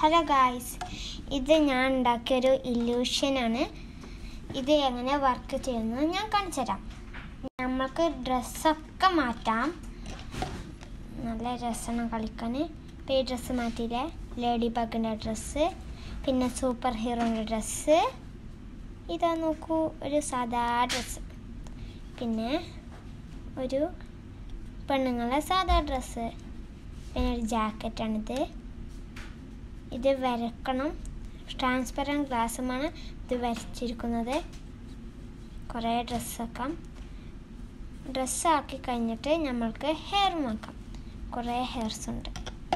hello guys ഇത് ഞാൻ ഉണ്ടാക്കിയൊരു ഇല്യൂഷനാണ് ഇത് എങ്ങനെ വർക്ക് ചെയ്യുന്നത് ഞാൻ കാണിച്ചു തരാം നമ്മൾക്ക് ഡ്രസ്സൊക്കെ മാറ്റാം നല്ല രസമാണ് കളിക്കാൻ ഇപ്പോൾ ഈ ഡ്രസ്സ് മാറ്റിയില്ലേ ലേഡി ബഗിൻ്റെ ഡ്രസ്സ് പിന്നെ സൂപ്പർ ഹീറോൻ്റെ ഡ്രസ്സ് ഇതാ നോക്കൂ ഒരു സാധാ ഡ്രസ്സ് പിന്നെ ഒരു പെണ്ണുങ്ങളെ സാധാ ഡ്രസ്സ് പിന്നെ ഒരു ജാക്കറ്റാണിത് ഇത് വരക്കണം ട്രാൻസ്പെറൻറ്റ് ഗ്ലാസ്സുമാണ് ഇത് വരച്ചിരിക്കുന്നത് കുറേ ഡ്രസ്സാക്കാം ഡ്രസ്സാക്കി കഴിഞ്ഞിട്ട് നമ്മൾക്ക് ഹെയർ ആക്കാം കുറേ ഹെയർസ് ഉണ്ട്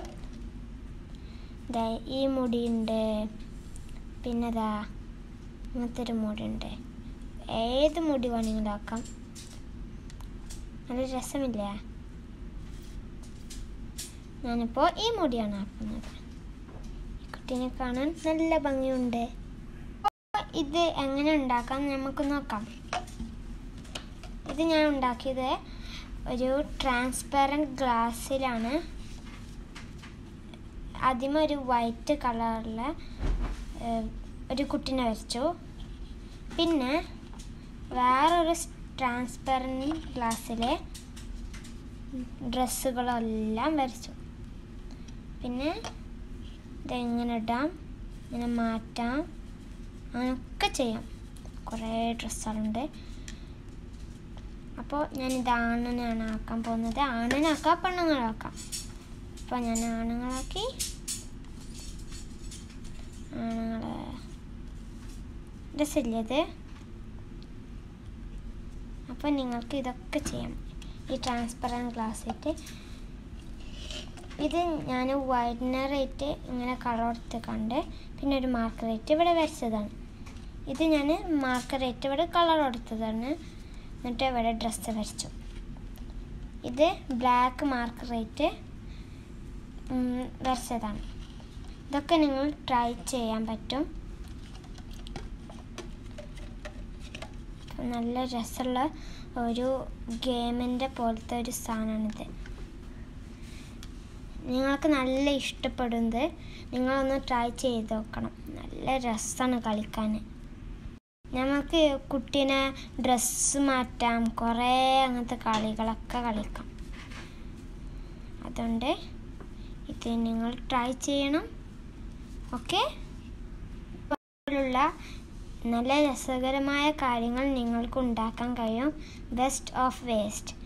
ദേ ഈ മുടിയുണ്ട് പിന്നെ ദാ ഇങ്ങനത്തെ ഒരു മുടിയുണ്ട് ഏത് മുടി വേണമെങ്കിലും ആക്കാം നല്ല രസമില്ലേ ഞാനിപ്പോൾ ഈ മുടിയാണ് ആക്കുന്നത് ഈ കുട്ടീനെ കാണാൻ നല്ല ഭംഗിയുണ്ട് അപ്പോൾ ഇത് എങ്ങനെ ഉണ്ടാക്കാം നമുക്ക് നോക്കാം ഇത് ഞാൻ ഉണ്ടാക്കിയത് ഒരു ട്രാൻസ്പെറൻറ്റ് ഗ്ലാസ്സിലാണ് ആദ്യമേ ഒരു വൈറ്റ് കളറിൽ ഒരു കുട്ടീനെ വരച്ചു പിന്നെ വേറൊരു ട്രാൻസ്പെറൻറ്റ് ഗ്ലാസ്സിൽ ഡ്രസ്സുകളെല്ലാം വരച്ചു പിന്നെ ഇതെങ്ങനെ ഇടാം ഇങ്ങനെ മാറ്റാം അങ്ങനെയൊക്കെ ചെയ്യാം കുറേ ഡ്രസ്സുകളുണ്ട് അപ്പോൾ ഞാൻ ഇത് ആണിനാണ് ആക്കാൻ പോകുന്നത് ആണിനാക്കാം പെണ്ണുങ്ങളാക്കാം അപ്പോൾ ഞാൻ ആണുങ്ങളാക്കി ആണുങ്ങളെ രസമില്ലേ ഇത് അപ്പോൾ നിങ്ങൾക്ക് ഇതൊക്കെ ചെയ്യാം ഈ ട്രാൻസ്പെറൻറ്റ് ഗ്ലാസ് ഇട്ട് ഇത് ഞാൻ വൈറ്റ്നറായിട്ട് ഇങ്ങനെ കളർ കൊടുത്ത് കണ്ട് പിന്നെ ഒരു മാർക്കറേറ്റ് ഇവിടെ വരച്ചതാണ് ഇത് ഞാൻ മാർക്കറേറ്റ് ഇവിടെ കളർ കൊടുത്തതാണ് എന്നിട്ട് ഇവിടെ ഡ്രസ്സ് വരച്ചു ഇത് ബ്ലാക്ക് മാർക്കറേറ്റ് വരച്ചതാണ് ഇതൊക്കെ നിങ്ങൾ ട്രൈ ചെയ്യാൻ പറ്റും നല്ല രസമുള്ള ഒരു ഗെയിമിൻ്റെ പോലത്തെ ഒരു സാധനമാണിത് നിങ്ങൾക്ക് നല്ല ഇഷ്ടപ്പെടുന്നത് നിങ്ങളൊന്ന് ട്രൈ ചെയ്ത് നോക്കണം നല്ല രസമാണ് കളിക്കാൻ നമുക്ക് കുട്ടീനെ ഡ്രസ്സ് മാറ്റാം കുറേ അങ്ങനത്തെ കളികളൊക്കെ കളിക്കാം അതുകൊണ്ട് ഇത് നിങ്ങൾ ട്രൈ ചെയ്യണം ഓക്കെ പോലുള്ള നല്ല രസകരമായ കാര്യങ്ങൾ നിങ്ങൾക്ക് ഉണ്ടാക്കാൻ കഴിയും ബെസ്റ്റ് ഓഫ് വേസ്റ്റ്